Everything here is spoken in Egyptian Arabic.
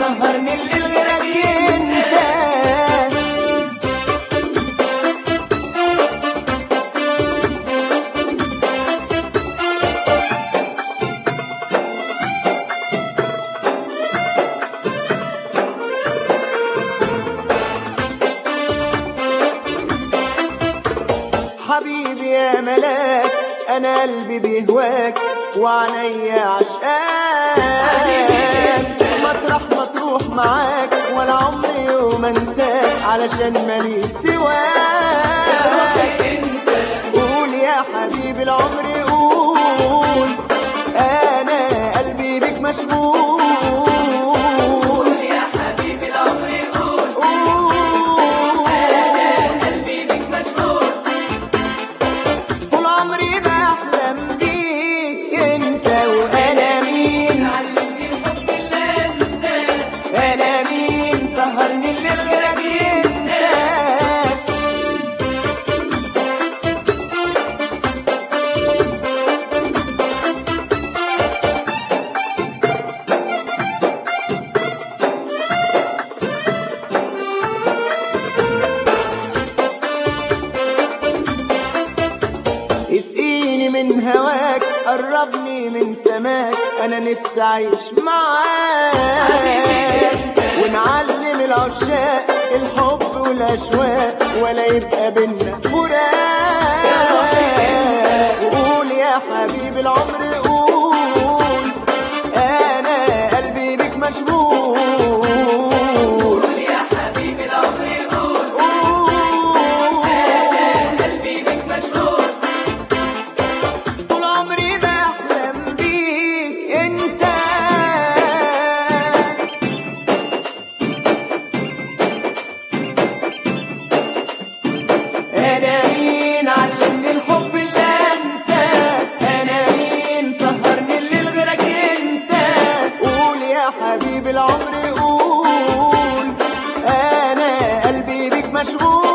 سهرني الليل غيرك انت حبيبي يا ملاك انا قلبي بيهواك وعينيا عشقاك مطرح ما تروح معاك ولا عمري يوم انساك علشان ماليش سواك قول يا حبيبي العمر قول انا قلبي بيك مشغول يا حبيبي العمر قول قول قلبي بك مشغول طول عمري بحلم بيك انت وانا مين علمني الحب اللي انت انا مين سهرني الليل غيرك انت اسقيني من هواك قربني من سماك انا نفسي اعيش معاك ونعلم العشاق الحب والاشواق ولا يبقى بينا فراق قول يا حبيبي العمر قول انا قلبي بك مشغول قول يا حبيبي العمر قول قول قلبي بك مشغول طول عمري بحلم بيك انت انا مين علمني الحب اللي انت انا مين سهرني الليل غيرك انت قول يا حبيبي العمر قول انا قلبي بيك مشغول